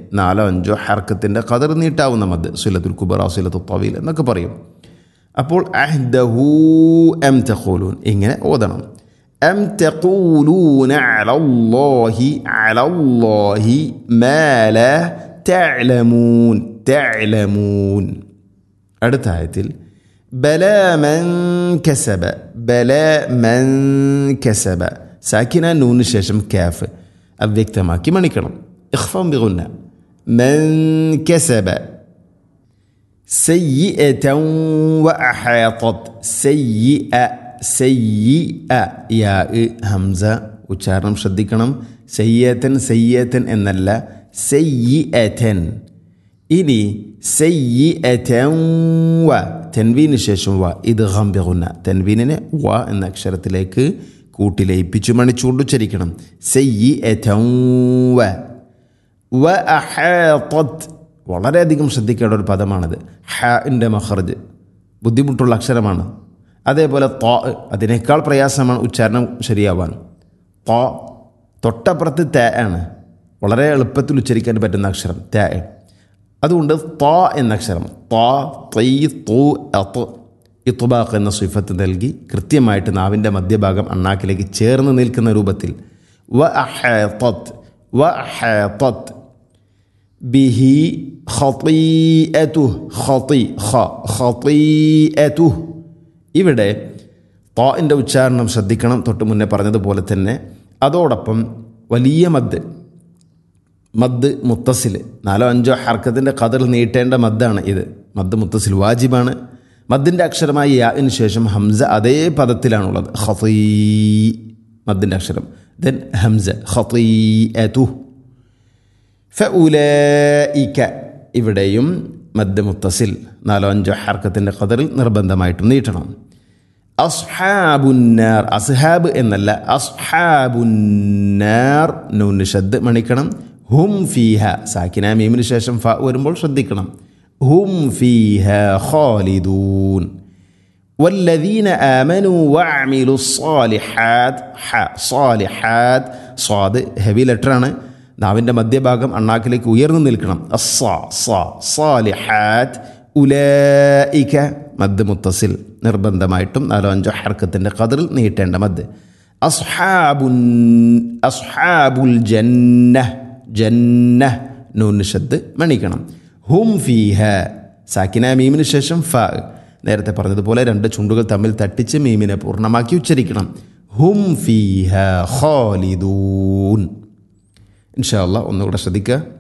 നാലോ അഞ്ചോ ഹർക്കത്തിൻ്റെ കതിർ നീട്ടാവുന്ന മദ് സുലത്തുൽ കുബറ സുലത്തു തവീൽ എന്നൊക്കെ പറയും അപ്പോൾ അഹ്ദഹു എം തഖൂലൂൻ ഇങ്ങനെ ഓതണം എം തഖൂലൂന അലല്ലാഹി അലല്ലാഹി മാല തഅലമൂൻ തഅലമൂൻ അടുത്ത ആയത്തിൽ ബല മൻ കസബ ബല മൻ കസബ സാക്കിന നൂന് ശേഷം കാഫ് അവ്യക്തമാക്കി മണിക്കണം ഇഖ്ഫം ബിഗുന്ന മൻ കസബ سيئة وأحاطت سيئة سيئة يا ഹംസ ഉച്ചാരണം ശ്രദ്ധിക്കണം സയ്യത്തൻ സയ്യത്തൻ എന്നല്ല സയ്യിഅതൻ ഇനി സയ്യിഅതൻ വ തെൻവീന് ശേഷം വ ഇത് ഗംബിഗുന്ന തെൻവീനിനെ വ എന്ന അക്ഷരത്തിലേക്ക് കൂട്ടിലയിപ്പിച്ചു മണിച്ചുകൊണ്ട് ഉച്ചരിക്കണം സയ്യിഅതൻ വ വ അഹാത്തത് വളരെയധികം ശ്രദ്ധിക്കേണ്ട ഒരു പദമാണിത് ഹാൻ്റെ മഹർജ് ബുദ്ധിമുട്ടുള്ള അക്ഷരമാണ് അതേപോലെ തോ അതിനേക്കാൾ പ്രയാസമാണ് ഉച്ചാരണം ശരിയാവാൻ തോ തൊട്ടപ്പുറത്ത് തേ ആണ് വളരെ എളുപ്പത്തിൽ ഉച്ചരിക്കാൻ പറ്റുന്ന അക്ഷരം തേ അതുകൊണ്ട് തോ എന്ന അക്ഷരം തോ തൈ തൂ അത്ത് ഇത്തുബാഖ് എന്ന സിഫത്ത് നൽകി കൃത്യമായിട്ട് നാവിൻ്റെ മധ്യഭാഗം അണ്ണാക്കിലേക്ക് ചേർന്ന് നിൽക്കുന്ന രൂപത്തിൽ വ അഹാത്തത് വ അഹാത്തത് ബിഹി ഖതീഅതു ഖതി ഖ ഖതീഅതു ഇവിടെ താഇൻ്റെ ഉച്ചാരണം ശ്രദ്ധിക്കണം തൊട്ട് മുന്നേ പറഞ്ഞതുപോലെ തന്നെ അതോടൊപ്പം വലിയ മദ് മദ് മുത്തസിൽ നാലോ അഞ്ചോ ഹർക്കത്തിൻ്റെ കതിർ നീട്ടേണ്ട മദ്ദാണ് ഇത് മദ് മുത്തസിൽ വാജിബാണ് മദ്ദിൻ്റെ അക്ഷരമായ യാന് ശേഷം ഹംസ അതേ പദത്തിലാണുള്ളത് ഖതീ മദ്ദിൻ്റെ അക്ഷരം ദെൻ ഹംസ ഖതീഅതു ഫഉലൈക ഇവിടെയും മദ് മുത്തസിൽ നാലോ അഞ്ചോ ഹർക്കത്തിൻ്റെ കതറിൽ നിർബന്ധമായിട്ടും നീട്ടണം അസ്ഹാബുന്നാർ അസ്ഹാബ് എന്നല്ല അസ്ഹാബുന്നാർ നൂന് ഷദ് മണിക്കണം ഹും ഫീഹ സാക്കിന മീമിന് ശേഷം ഫ വരുമ്പോൾ ശ്രദ്ധിക്കണം ഹും ഫീഹ ഖാലിദൂൻ والذين آمنوا وعملوا الصالحات ح صالحات صاد ഹെവി ലെറ്ററാണ് നാവിൻ്റെ മധ്യഭാഗം അണ്ണാക്കിലേക്ക് ഉയർന്നു നിൽക്കണം അസ്സ സ സാലിഹാത്ത് ഉലൈക മദ് മുത്തസിൽ നിർബന്ധമായിട്ടും നാലോ അഞ്ചോ ഹർക്കത്തിൻ്റെ കതിറിൽ നീട്ടേണ്ട മദ് അസ്ഹാബുൻ അസ്ഹാബുൽ ജന്ന ജന്ന നൂന് ഷദ് മണിക്കണം ഹും ഫീഹ സാക്കിന മീമിന് ശേഷം ഫ നേരത്തെ പറഞ്ഞതുപോലെ രണ്ട് ചുണ്ടുകൾ തമ്മിൽ തട്ടിച്ച് മീമിനെ പൂർണ്ണമാക്കി ഉച്ചരിക്കണം ഹും ഫീഹ ഖാലിദൂൻ ഇൻഷാ അള്ളാഹ് ഒന്നുകൂടെ ശ്രദ്ധിക്കുക